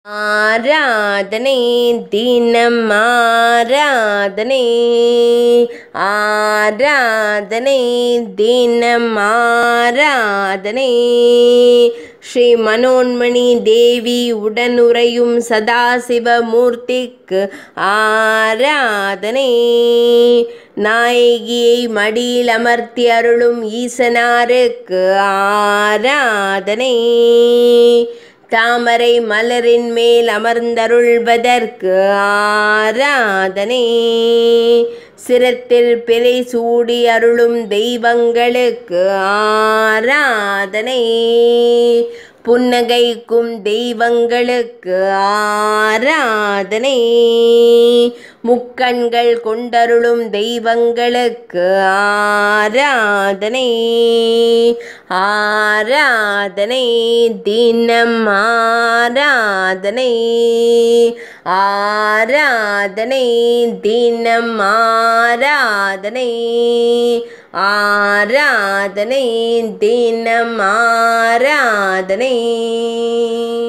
ஆராதனை தினம் ஆராதனை ஆராதனை தினம் ஆராதனை ஸ்ரீ மனோன்மணி தேவி உடனுறையும் சதாசிவமூர்த்திக்கு ஆராதனை நாயகியை மடியில் அமர்த்தி அருளும் ஈசனாருக்கு ஆராதனை தாமரை மலரின் மேல் அமர்ந்தருள்வதற்கு ஆராதனை சிரத்தில் பிறை சூடி அருளும் தெய்வங்களுக்கு ஆராதனை புன்னகைக்கும் தெய்வங்களுக்கு ஆராதனை முக்கண்கள் கொண்டருளும் தெய்வங்களுக்கு ஆராதனை ஆராதனை தினம் ஆராதனை ஆராதனை தினம் ஆராதனை ஆராதனை தினம் ஆராதனை